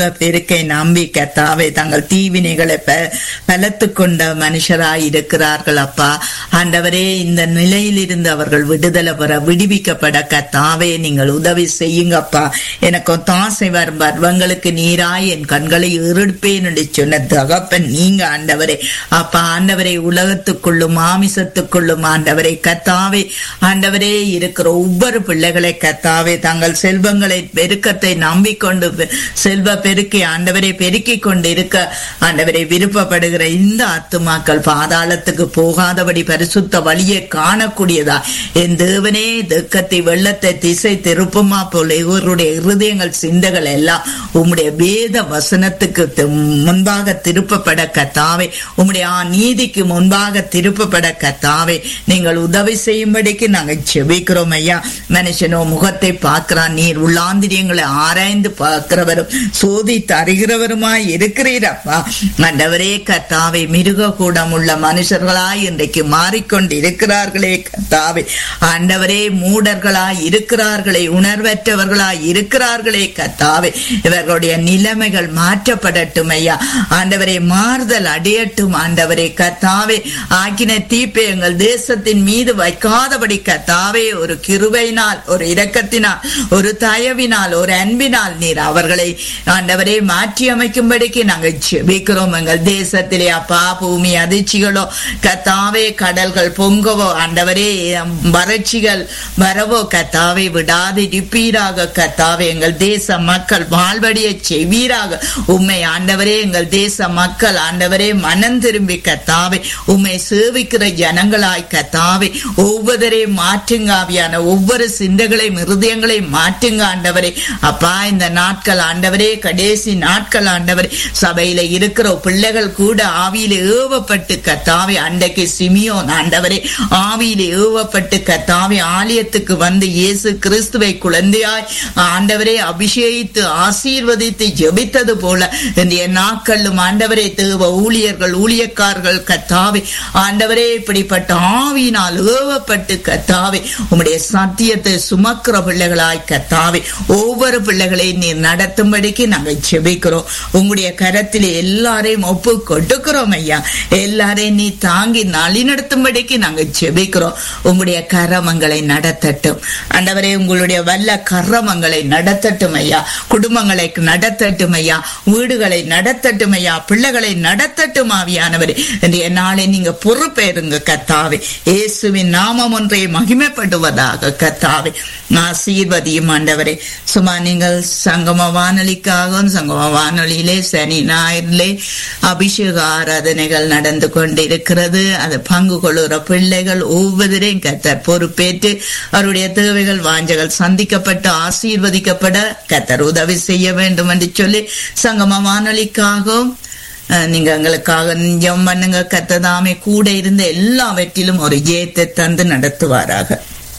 பெருக்கை நம்பி கத்தாவே தங்கள் தீவினைகளை பலத்து கொண்ட மனுஷராய் இருக்கிறார்கள் அப்பா ஆண்டவரே இந்த நிலையிலிருந்து அவர்கள் விடுதலை பெற விடுவிக்கப்பட கத்தாவே நீங்கள் உதவி செய்யுங்கப்பா எனக்கு தாசை வரும் பர்வங்களுக்கு நீராய் என் கண்களை இருப்பேன் என்று சொன்ன தகப்பன் நீங்க ஆண்டவரே அப்பா ஆண்டவரை உலகத்துக்குள்ளும் மாமிசத்துக்குள்ளும் ஆண்டவரை கத்தாவே ஆண்டவரே இருக்கிற ஒவ்வொரு பிள்ளைகளை கத்தாவே தங்கள் செல்வங்களை பெருக்கத்தை நம்பிக்கொண்டு செல்வ பெருக்கி ஆண்டவரை பெருக்கிக் கொண்டு இருக்க ஆண்டவரை விருப்பப்படுகிற இந்த ஆத்துமாக்கள் பாதாளத்துக்கு போகாதபடி பரிசுத்த வழியை காணக்கூடியதா என் தேவனே துக்கத்தை வெள்ளத்தை திசை திருப்புமா போல இவருடைய இருதயங்கள் சிந்தைகள் எல்லாம் உம்முடைய வேத வசனத்துக்கு முன்பாக திருப்பப்பட கத்தாவே உம்முடைய நீதிக்கு முன்பாக திருப்பப்பட கத்தாவே நீங்கள் உதவி செய்யும்படிக்கு நாங்கள் செபிக்கிறோம் ஐயா மனுஷனோ முகத்தை பார்க்கிறான் நீர் உள்ளாந்திரியங்களை ஆராய்ந்து பார்க்கிறவரும் சோதி தருகிறவருமாய் இருக்கிறீரப்பா ஆண்டவரே கத்தாவை மிருக கூடம் உள்ள மனுஷர்களாய் இன்றைக்கு மாறிக்கொண்டு இருக்கிறார்களே கத்தாவை ஆண்டவரே மூடர்களாய் இருக்கிறார்களே உணர்வற்றவர்களாய் இருக்கிறார்களே கத்தாவே இவர்களுடைய நிலைமைகள் மாற்றப்படட்டும் ஐயா ஆண்டவரே மாறுதல் அடையட்டும் ஆண்டவரே கத்தாவே ஆக்கின தீப்பை எங்கள் தேசத்தின் மீது வைக்காதபடி கத்தாவே ஒரு கிருபையினால் ஒரு இரக்கத்தினால் ஒரு தயவினால் ஒரு அன்பினால் நீர் அவர்களை ஆண்டவரே மாற்றி அமைக்கும்படிக்கு நாங்கள் ஜெபிக்கிறோம் எங்கள் தேசத்திலே அப்பா பூமி அதிர்ச்சிகளோ கத்தாவே கடல்கள் பொங்கவோ ஆண்டவரே வறட்சிகள் வரவோ கத்தாவே விடாது இருப்பீராக கத்தாவே எங்கள் தேச மக்கள் வாழ்வடிய செய்வீராக உண்மை ஆண்டவரே எங்கள் தேச மக்கள் ஆண்டவரே மனம் திரும்பி கத்தாவே உண்மை சேவிக்கிற ஜனங்களாய் கத்தாவே ஒவ்வொருவரே மாற்றுங்க ஆவியான ஒவ்வொரு சிந்தைகளையும் இருதயங்களையும் மாற்றுங்க ஆண்டவரே அப்பா இந்த நாட்கள் ஆண்டவரே கடைசி நாட்கள் ஆண்டவரே சபையில இருக்கிற பிள்ளைகள் கூட ஆவியில ஏவப்பட்டு கத்தாவே அன்றைக்கு சிமியோன் ஆண்டவரே ஆவியில ஏவப்பட்டு கத்தாவே ஆலயத்துக்கு வந்து இயேசு கிறிஸ்துவை குழந்தையாய் ஆண்டவரே அபிஷேகித்து ஆசீர்வதித்து ஜெபித்தது போல இன்றைய நாட்களும் ஆண்டவரே தேவ ஊழியர்கள் ஊழியக்காரர்கள் கத்தாவே ஆண்டவரே இப்படிப்பட்ட ஆவியினால் ஏவப்பட்டு கத்தாவே உம்முடைய சத்தியத்தை சுமக்கிற பிள்ளைகளாய் கத்தாவே ஒவ்வொரு பிள்ளைகளையும் நீர் நடத்தும்படிக்கு நாங்கள் ஜெபிக்கிறோம் உங்களுடைய கரத்தில் எல்லாரையும் ஒப்பு கொடுக்கிறோம் ஐயா எல்லாரையும் நீ தாங்கி நழி நடத்தும்படிக்கு நாங்கள் ஜெபிக்கிறோம் உங்களுடைய கரமங்களை நடத்தட்டும் ஆண்டவரே உங்களுடைய வல்ல கரமங்களை நடத்தட்டும் ஐயா குடும்பங்களை நடத்தட்டும் ஐயா வீடுகளை நடத்தட்டும் ஐயா பிள்ளைகளை நடத்தட்டும் ஆவியானவரே இன்றைய நாளை நீங்க பொறுப்பேறுங்க கத்தாவே இயேசுவின் நாமம் ஒன்றை மகிமைப்படுவதாக கத்தாவே ஆசீர்வதியும் ஆண்டவரே சும்மா நீங்கள் சங்கம வானொலிக்காகவும் சங்கம வானொலியிலே சனி ஞாயிறிலே அபிஷேக ஆராதனைகள் நடந்து கொண்டிருக்கிறது அது பங்கு கொள்ளுற பிள்ளைகள் ஒவ்வொருவரையும் கத்தர் பொறுப்பேற்று அவருடைய தேவைகள் வாஞ்சகள் சந்திக்கப்பட்டு ஆசீர்வதிக்கப்பட கத்தர் உதவி செய்ய வேண்டும் என்று சொல்லி சங்கம வானொலிக்காகவும் நீங்க எங்களுக்காக ஜெபம் பண்ணுங்க கத்ததாமே கூட இருந்த எல்லாவற்றிலும் ஒரு ஜெயத்தை தந்து நடத்துவாராக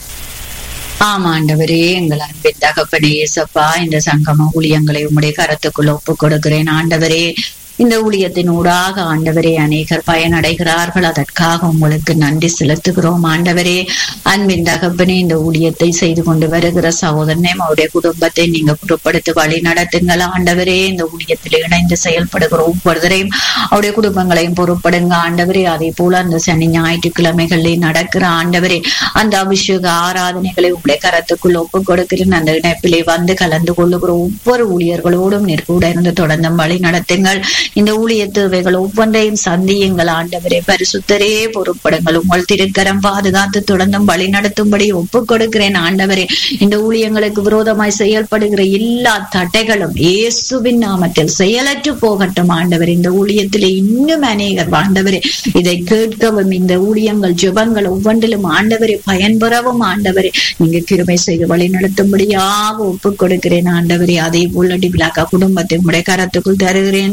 ஆமாண்டவரே எங்கள் அன்பின் தகப்பனே ஏசப்பா இந்த சங்கம ஊழியங்களை உம்முடைய கரத்துக்குள்ள ஒப்பு கொடுக்கிறேன் ஆண்டவரே இந்த ஊழியத்தின் ஊடாக ஆண்டவரே அநேகர் பயனடைகிறார்கள் அதற்காக உங்களுக்கு நன்றி செலுத்துகிறோம் ஆண்டவரே அன்பின் தகப்பனே இந்த ஊழியத்தை செய்து கொண்டு வருகிற சகோதரனே அவருடைய குடும்பத்தை நீங்க புறப்படுத்தி வழி நடத்துங்கள் ஆண்டவரே இந்த ஊழியத்தில் இணைந்து செயல்படுகிற ஒவ்வொருவரையும் அவருடைய குடும்பங்களையும் பொறுப்படுங்க ஆண்டவரே அதே போல அந்த சனி ஞாயிற்றுக்கிழமைகளில் நடக்கிற ஆண்டவரே அந்த அபிஷேக ஆராதனைகளை உங்களுடைய கரத்துக்குள் ஒப்பு கொடுக்கிறேன் அந்த இணைப்பிலே வந்து கலந்து கொள்ளுகிற ஒவ்வொரு ஊழியர்களோடும் நீர் கூட இருந்து தொடர்ந்து வழி நடத்துங்கள் இந்த ஊழிய தேவைகள் ஒவ்வொன்றையும் சந்தியுங்கள் ஆண்டவரே பரிசுத்தரே பொறுப்படுங்கள் உங்கள் திருக்கரம் பாதுகாத்து தொடர்ந்தும் வழி நடத்தும்படி ஒப்புக் கொடுக்கிறேன் ஆண்டவரே இந்த ஊழியங்களுக்கு விரோதமாய் செயல்படுகிற எல்லா தடைகளும் இயேசுவின் நாமத்தில் செயலற்று போகட்டும் ஆண்டவர் இந்த ஊழியத்திலே இன்னும் அநேகர் ஆண்டவரே இதை கேட்கவும் இந்த ஊழியங்கள் ஜெபங்கள் ஒவ்வொன்றிலும் ஆண்டவரே பயன்பெறவும் ஆண்டவரே நீங்க கிருமை செய்து வழி நடத்தும்படியாக ஒப்புக் கொடுக்கிறேன் ஆண்டவரே அதே போல டிபிலாக்கா குடும்பத்தை உடைய கரத்துக்குள் தருகிறேன் சகோதரி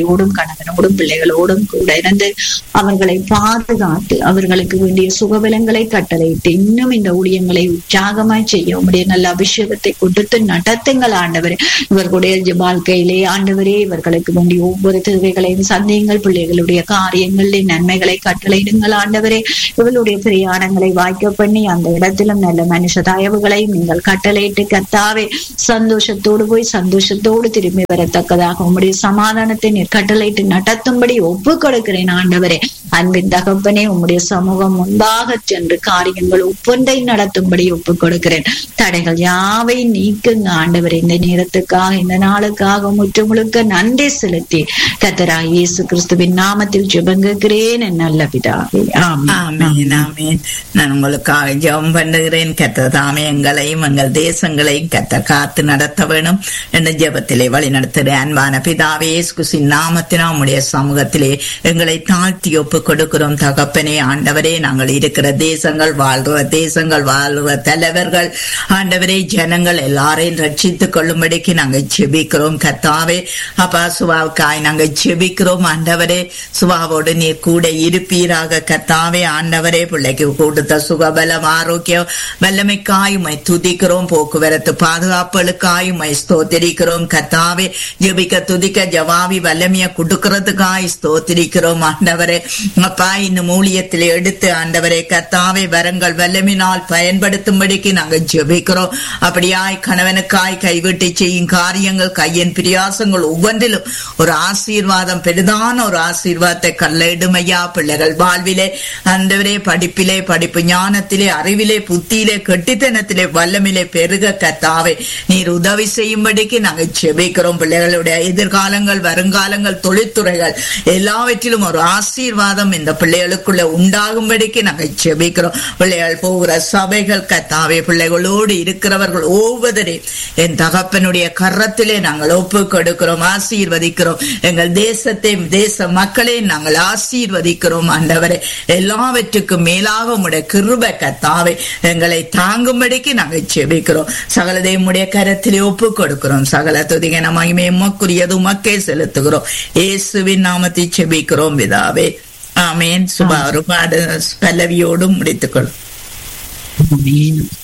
மனைவியோடும் கணவனோடும் பிள்ளைகளோடும் கூட இருந்து அவர்களை பாதுகாத்து அவர்களுக்கு வேண்டிய சுகபலங்களை கட்டளையிட்டு இன்னும் இந்த ஊழியங்களை உற்சாகமாய் செய்ய உடைய நல்ல அபிஷேகத்தை கொடுத்து நடத்துங்கள் ஆண்டவரே இவர்களுடைய வாழ்க்கையிலே ஆண்டவரே இவர்களுக்கு வேண்டிய ஒவ்வொரு தேவைகளையும் சந்தேகங்கள் பிள்ளைகளுடைய காரியங்களில் நன்மைகளை கட்டளையிடுங்கள் ஆண்டவரே இவளுடைய பிரயாணங்களை வாய்க்க பண்ணி அந்த இடத்திலும் நல்ல மனுஷ தயவுகளை நீங்கள் கட்டளையிட்டு கத்தாவே சந்தோஷத்தோடு போய் சந்தோஷத்தோடு திரும்பி வரத்தக்கதாக உங்களுடைய சமாதானத்தை நீர் கட்டளையிட்டு நடத்தும்படி ஒப்பு கொடுக்கிறேன் ஆண்டவரே அன்பின் தகப்பனே உம்முடைய சமூகம் முன்பாக சென்று காரியங்கள் ஒவ்வொன்றை நடத்தும்படி ஒப்பு கொடுக்கிறேன் தடைகள் யாவை நீக்குங்க ஆண்டவர் இந்த நேரத்துக்காக இந்த நாளுக்காக முற்று முழுக்க நன்றி செலுத்தி கத்தரா இயேசு கிறிஸ்துவின் நாமத்தில் ஜெபங்குகிறேன் என் நல்ல பிதாவே ஆமென் ஆமேன் ஆமேன் நான் உங்களுக்காக ஜெபம் பண்ணுகிறேன் கத்த தாமே எங்களையும் எங்கள் தேசங்களையும் கத்த காத்து நடத்த வேணும் என்ற ஜெபத்திலே வழி நடத்துகிறேன் அன்பான பிதாவே இயேசுவின் நாமத்தினா உம்முடைய சமூகத்திலே எங்களை தாழ்த்தி ஒப்பு கொடுக்கிறோம் தகப்பனே ஆண்டவரே நாங்கள் இருக்கிற தேசங்கள் வாழ்ற தேசங்கள் வாழ்ற தலைவர்கள் ஆண்டவரே ஜனங்கள் எல்லாரையும் ரட்சித்துக் கொள்ளும்படிக்கு நாங்கள் செபிக்கிறோம் கத்தாவே அப்பா சுவாவுக்காய் நாங்கள் செபிக்கிறோம் ஆண்டவரே சுவாவோடு நீர் கூட இருப்பீராக கத்தாவே ஆண்டவரே பிள்ளைக்கு கொடுத்த சுகபலம் ஆரோக்கியம் வல்லமைக்காயுமை துதிக்கிறோம் போக்குவரத்து பாதுகாப்புகளுக்காயுமை ஸ்தோத்திரிக்கிறோம் கத்தாவே ஜெபிக்க துதிக்க ஜவாவி வல்லமைய கொடுக்கறதுக்காய் ஸ்தோத்திரிக்கிறோம் ஆண்டவரே அப்பா இன்னும் ஊழியத்தில் எடுத்து ஆண்டவரே கத்தாவே வரங்கள் வல்லமினால் பயன்படுத்தும்படிக்கு நாங்கள் ஜெபிக்கிறோம் அப்படியாய் கணவனுக்காய் கைவிட்டு செய்யும் காரியங்கள் கையின் பிரியாசங்கள் ஒவ்வொன்றிலும் ஒரு ஆசீர்வாதம் பெரிதான ஒரு ஆசீர்வாதத்தை கல்லிடுமையா பிள்ளைகள் வாழ்விலே ஆண்டவரே படிப்பிலே படிப்பு ஞானத்திலே அறிவிலே புத்தியிலே கெட்டித்தனத்திலே வல்லமிலே பெருக கத்தாவே நீர் உதவி செய்யும்படிக்கு நாங்கள் செபிக்கிறோம் பிள்ளைகளுடைய எதிர்காலங்கள் வருங்காலங்கள் தொழில்துறைகள் எல்லாவற்றிலும் ஒரு ஆசீர்வாதம் இந்த பிள்ளைகளுக்குள்ள உண்டாகும்படிக்கு நாங்கள் செபிக்கிறோம் பிள்ளைகள் போகிற சபைகள் கத்தாவே பிள்ளைகளோடு இருக்கிறவர்கள் ஒவ்வொருவரே என் தகப்பனுடைய கரத்திலே நாங்கள் ஒப்பு கொடுக்கிறோம் ஆசீர்வதிக்கிறோம் எங்கள் தேசத்தை தேச மக்களை நாங்கள் ஆசீர்வதிக்கிறோம் ஆண்டவரே எல்லாவற்றுக்கும் மேலாக உடைய கிருப கத்தாவே எங்களை தாங்கும்படிக்கு நாங்கள் செபிக்கிறோம் சகலதை உடைய கரத்திலே ஒப்பு கொடுக்கிறோம் சகல துதிகன மகிமை உமக்குரியது உமக்கே செலுத்துகிறோம் இயேசுவின் நாமத்தை செபிக்கிறோம் விதாவே ஆமேன் சுபா ஒரு பாடு பல்லவியோடும் முடித்துக்கொள்ளும் ஆமென்